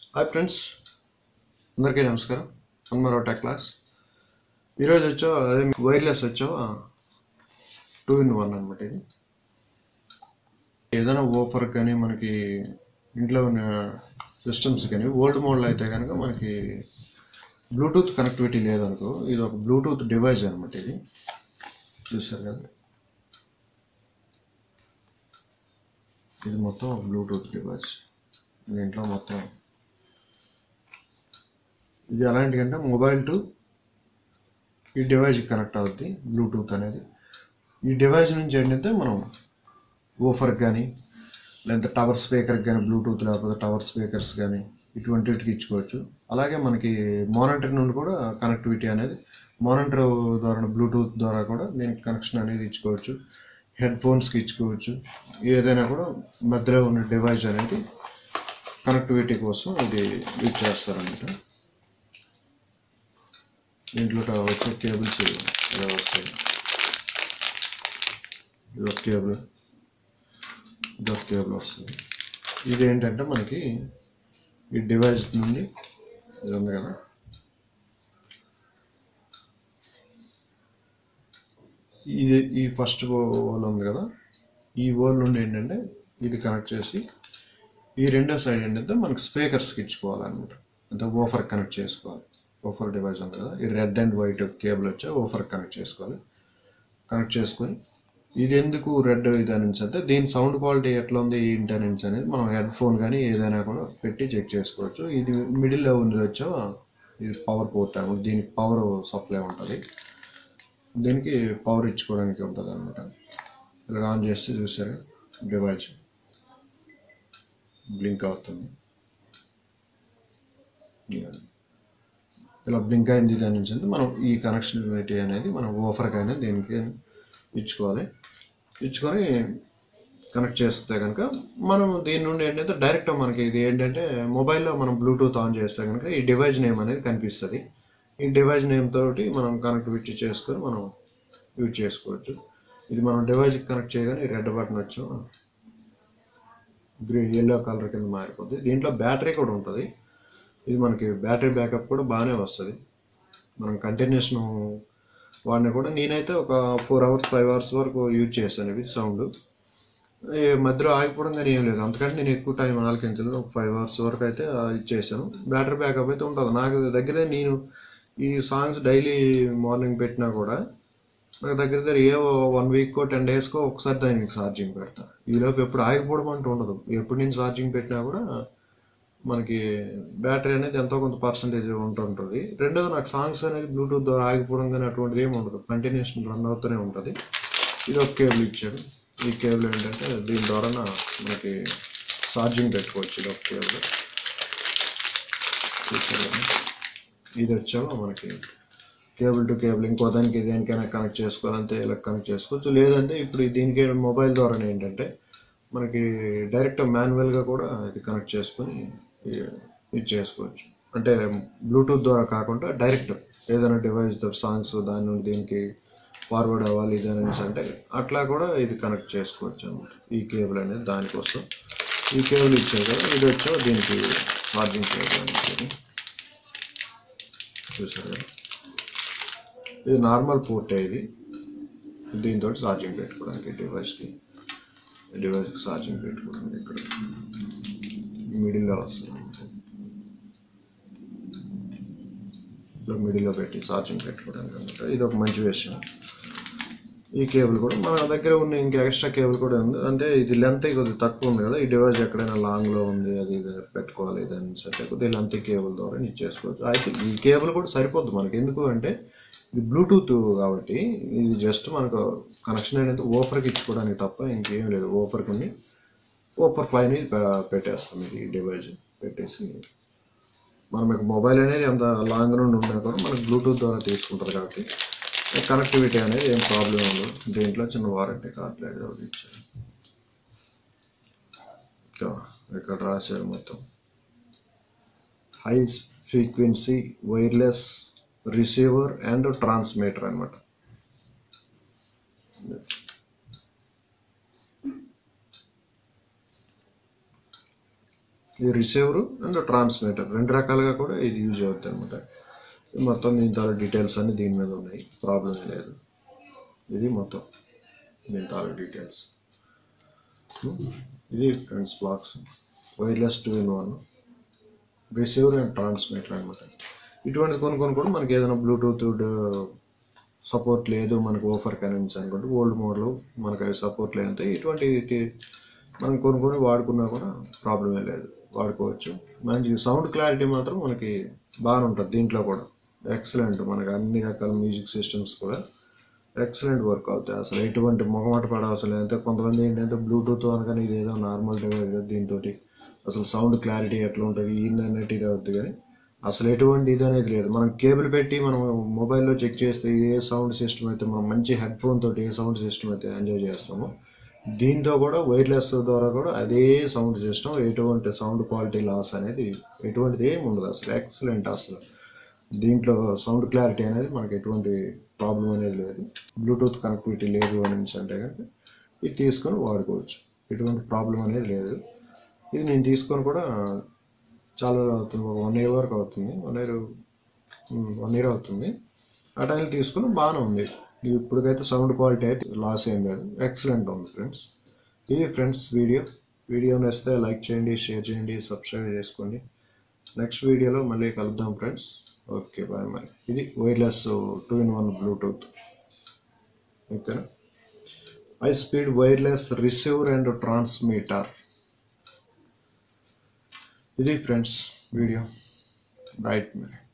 Hi friends అందరికీ నమస్కారం హనుమారావు tech class ఈరోజు వచ్చా అదే వైర్లెస్ వచ్చా టూ ఇన్ వన్ అనమాట ఇది ఏదైనా ఓఫర్ కానీ మనకి ఇంట్లో ఉన్న సిస్టమ్స్ కానీ ఓల్డ్ మోడల్ అయితే కనుక మనకి బ్లూటూత్ కనెక్టివిటీ లేదనుకో ఇది ఒక బ్లూటూత్ డివైస్ అనమాట ఇది చూసారు కదా ఇది మొత్తం బ్లూటూత్ డివైస్ దీంట్లో మొత్తం ఇది ఎలాంటిదంటే మొబైల్ టు ఈ డివైస్కి కనెక్ట్ అవుద్ది బ్లూటూత్ అనేది ఈ డివైస్ నుంచి ఏంటంటే మనం ఓఫర్ కానీ లేదంటే టవర్ స్పీకర్కి కానీ బ్లూటూత్ లేకపోతే టవర్ స్పీకర్స్ కానీ ఇటువంటికి ఇచ్చుకోవచ్చు అలాగే మనకి మానిటర్ నుండి కూడా కనెక్టివిటీ అనేది మానిటర్ ద్వారా బ్లూటూత్ ద్వారా కూడా దీనికి కనెక్షన్ అనేది ఇచ్చుకోవచ్చు హెడ్ ఫోన్స్కి ఇచ్చుకోవచ్చు ఏదైనా కూడా మధ్యలో ఉన్న డివైస్ అనేది కనెక్టివిటీ కోసం ఇది యూజ్ చేస్తారన్నమాట దీంట్లో వచ్చే కేబుల్స్ ఇలా వస్తాయి ఇది ఒక కేబుల్ ఇది ఒక కేబుల్ వస్తుంది ఇది ఏంటంటే మనకి ఈ డివైస్ నుండి ఇది ఉంది కదా ఇది ఈ ఫస్ట్ ఓల్ ఉంది కదా ఈ ఓల్ నుండి ఏంటంటే ఇది కనెక్ట్ చేసి ఈ రెండో సైడ్ ఏంటంటే మనకి స్పీకర్స్కి ఇచ్చుకోవాలన్నమాట అంటే ఓఫర్ కనెక్ట్ చేసుకోవాలి ఓఫర్ డివైస్ ఉంది కదా ఈ రెడ్ అండ్ వైట్ కేబుల్ వచ్చి ఓఫర్ కనెక్ట్ చేసుకోవాలి కనెక్ట్ చేసుకొని ఇది ఎందుకు రెడ్ ఇది అనేసి అంటే దీని సౌండ్ క్వాలిటీ ఎట్లా ఉంది ఏంటి అనేసి అనేది మనం హెడ్ ఫోన్ కానీ ఏదైనా కూడా పెట్టి చెక్ చేసుకోవచ్చు ఇది మిడిల్లో ఉంది వచ్చా ఇది పవర్ పోర్ట్ అనమాట దీనికి పవర్ సప్లై ఉంటుంది దీనికి పవర్ ఇచ్చుకోవడానికి ఉంటుంది అనమాట ఇలా ఆన్ చేస్తే చూసారు డివైస్ బ్లింక్ అవుతుంది ఇలా బ్లింక్ అయింది దాని నుంచి అయితే మనం ఈ కనెక్షనిటీ అనేది మనం ఓఫర్ కానీ దీనికి ఇచ్చుకోవాలి ఇచ్చుకొని కనెక్ట్ చేస్తే కనుక మనం దీని నుండి ఏంటంటే డైరెక్ట్ మనకి ఇది ఏంటంటే మొబైల్లో మనం బ్లూటూత్ ఆన్ చేస్తే కనుక ఈ డివైస్ నేమ్ అనేది కనిపిస్తుంది ఈ డివైస్ నేమ్ తోటి మనం కనెక్టివిటీ చేసుకొని మనం యూజ్ చేసుకోవచ్చు ఇది మనం డివైస్కి కనెక్ట్ చేయగానే రెడ్ బటన్ వచ్చి గ్రీన్ ఎల్లో కలర్ కింద మారిపోద్ది దీంట్లో బ్యాటరీ కూడా ఉంటుంది ఇది మనకి బ్యాటరీ బ్యాకప్ కూడా బాగానే వస్తుంది మనం కంటిన్యూషన్ వాడిన కూడా నేనైతే ఒక ఫోర్ అవర్స్ ఫైవ్ అవర్స్ వరకు యూజ్ చేశాను ఇవి సౌండ్ ఈ మధ్యలో ఆగిపోవడం కానీ ఏం లేదు అంతకంటే నేను ఎక్కువ టైం ఆలకించలేదు ఒక ఫైవ్ అవర్స్ వరకు అయితే ఇచ్చేసాను బ్యాటరీ బ్యాకప్ అయితే ఉంటుంది నాకు దగ్గరే నేను ఈ సాంగ్స్ డైలీ మార్నింగ్ పెట్టినా కూడా నాకు దగ్గర దగ్గర ఏ వన్ వీక్కో టెన్ డేస్కో ఒకసారి దానికి ఛార్జింగ్ పెడతా ఈలోపు ఎప్పుడు ఆగిపోవడం అంటూ ఉండదు ఎప్పుడు నేను ఛార్జింగ్ పెట్టినా కూడా మనకి బ్యాటరీ అనేది ఎంతో కొంత పర్సంటేజ్ ఉంటుంటుంది రెండోది నాకు సాంగ్స్ అనేది బ్లూటూత్ ద్వారా ఆగిపోవడం కానీ అటువంటిది ఏమి ఉండదు కంటిన్యూషన్ రన్ అవుతూనే ఉంటుంది ఇది ఒక కేబుల్ ఇచ్చాడు ఈ కేబుల్ ఏంటంటే దీని ద్వారా మనకి ఛార్జింగ్ పెట్టుకోవచ్చు ఇది ఒక కేబుల్ చూసారు కదా? ఇది వచ్చామో మనకి కేబుల్ టు కేబుల్ ఇంకో దానికి దేనికైనా కనెక్ట్ చేసుకోవాలంటే ఇలా కనెక్ట్ చేసుకోవచ్చు లేదంటే ఇప్పుడు దీనికి మొబైల్ ద్వారా ఏంటంటే మనకి డైరెక్ట్ మాన్యువల్గా కూడా ఇది కనెక్ట్ చేసుకొని ఇది చేసుకోవచ్చు అంటే బ్లూటూత్ ద్వారా కాకుండా డైరెక్ట్ ఏదైనా డివైస్ తోటి సాంగ్స్ దాని నుండి దీనికి ఫార్వర్డ్ అవ్వాలి ఇది అనేసి అంటే అట్లా కూడా ఇది కనెక్ట్ చేసుకోవచ్చు అనమాట ఈ కేబుల్ అనేది దానికోసం ఈ కేబుల్ ఇచ్చారు కదా ఇది వచ్చా దీనికి ఛార్జింగ్ కేబుల్ అనేది చూసారు కదా ఇది నార్మల్ పోర్ట్ ఇది దీంతో ఛార్జింగ్ పెట్టుకోవడానికి డివైస్కి డివైస్కి ఛార్జింగ్ పెట్టుకోవడానికి ఇక్కడ మిడిల్లో వస్తుంది ఇట్లా మిడిల్లో పెట్టి ఛార్జింగ్ పెట్టుకోవడానికి అనమాట ఇది ఒక మంచి విషయం ఈ కేబుల్ కూడా మన దగ్గర ఉన్న ఇంకా ఎక్స్ట్రా కేబుల్ కూడా ఉంది అంటే ఇది లెంత్ కొద్దిగా తక్కువ ఉంది కదా ఈ డివైస్ ఎక్కడైనా లాంగ్లో ఉంది అది ఇది పెట్టుకోవాలి ఇది అని సరే కొద్దిగా లెంత్ కేబుల్ ద్వారా ఇది చేసుకోవచ్చు అయితే ఈ కేబుల్ కూడా సరిపోద్ది మనకి ఎందుకు అంటే ఇది బ్లూటూత్ కాబట్టి ఇది జస్ట్ మనకు కనెక్షన్ అనేది ఓఫర్కి ఇచ్చుకోవడానికి తప్ప ఇంకేం లేదు ఓఫర్కి ఉండి ఓఫర్ పైన ఇది పె- పెట్టేస్తాం ఇది ఈ డివైస్ పెట్టేసి మనం మీకు మొబైల్ అనేది ఎంత లాంగ్ నుండి ఉన్నా కూడా మనకు బ్లూటూత్ ద్వారా తీసుకుంటారు కాబట్టి కనెక్టివిటీ అనేది ఏం ప్రాబ్లం ఉండదు దీంట్లో చిన్న వారంటీ కార్డు అనేది ఒకటి ఇచ్చారు ఇంకా ఇక్కడ రాశారు మొత్తం high frequency wireless receiver and transmitter అనమాట ఇది రిసీవర్ అండ్ ట్రాన్స్మిటర్ రెండు రకాలుగా కూడా ఇది యూజ్ అవుతుంది అనమాట మొత్తం దీని తాలూ డీటెయిల్స్ అన్ని దీని మీద ఉన్నాయి ప్రాబ్లం లేదు ఇది మొత్తం దీని తాలూ డీటెయిల్స్ ఇది friends box wireless two in one receiver and transmitter అనమాట ఇటువంటి కొన్ని కొన్ని కూడా మనకి ఏదైనా బ్లూటూత్ సపోర్ట్ లేదు మనకు ఓఫర్ కనెన్స్ అనుకుంటే ఓల్డ్ మోడల్ మనకు అవి సపోర్ట్ లేదంటే ఇటువంటి టి- మనం కొన్ని కొన్ని వాడుకున్నా కూడా ప్రాబ్లమే లేదు వాడుకోవచ్చు మంచి సౌండ్ క్లారిటీ మాత్రం మనకి బాగానే ఉంటుంది దీంట్లో కూడా ఎక్సలెంట్ మనకి అన్ని రకాల మ్యూజిక్ సిస్టమ్స్ కూడా ఎక్సలెంట్ వర్క్ అవుతాయి అసలు ఎటువంటి మొహమాట పడవసరం లేదు అంటే కొంతమంది ఏంటంటే బ్లూటూత్ అనగానే ఇది ఏదో నార్మల్ డివైస్ దీంతో అసలు సౌండ్ క్లారిటీ ఎట్లా ఉంటుంది ఏందన్నట్టు ఇది అవుతుంది కానీ అసలు ఎటువంటి ఇది అనేది లేదు మనం కేబుల్ పెట్టి మనం మొబైల్లో చెక్ చేస్తే ఏ సౌండ్ సిస్టమ్ అయితే మనం మంచి హెడ్ ఫోన్ తోటి ఏ సౌండ్ సిస్టమ్ అయితే ఎంజాయ్ చేస్తామో దీంతో కూడా వైర్లెస్ ద్వారా కూడా అదే సౌండ్ సిస్టమ్ ఎటువంటి సౌండ్ క్వాలిటీ లాస్ అనేది ఎటువంటిది ఏమి ఉండదు అసలు ఎక్సలెంట్ అసలు దీంట్లో సౌండ్ క్లారిటీ అనేది మనకి ఎటువంటి ప్రాబ్లం అనేది లేదు బ్లూటూత్ కనెక్టివిటీ లేదు అని అంటే కనుక ఇది తీసుకొని వాడుకోవచ్చు ఎటువంటి ప్రాబ్లం అనేది లేదు ఇది నేను తీసుకొని కూడా చాలా రోజులు అవుతుంది ఒక వన్ ఇయర్ వరకు అవుతుంది వన్ ఇయర్ వన్ ఇయర్ అవుతుంది ఆ టైంలో తీసుకుని బాగానే ఉంది ఇప్పటికైతే సౌండ్ క్వాలిటీ అయితే లాస్ ఏం లేదు ఎక్సలెంట్ ఉంది ఫ్రెండ్స్ ఇది ఫ్రెండ్స్ వీడియో వీడియో నచ్చితే లైక్ చేయండి షేర్ చేయండి సబ్స్క్రైబ్ చేసుకోండి నెక్స్ట్ వీడియోలో మళ్ళీ కలుద్దాం ఫ్రెండ్స్ ఓకే బాయ్ మరి ఇది wireless two in one Bluetooth ఓకేనా high speed wireless receiver and transmitter ఇది ఫ్రెండ్స్ వీడియో రైట్ మరి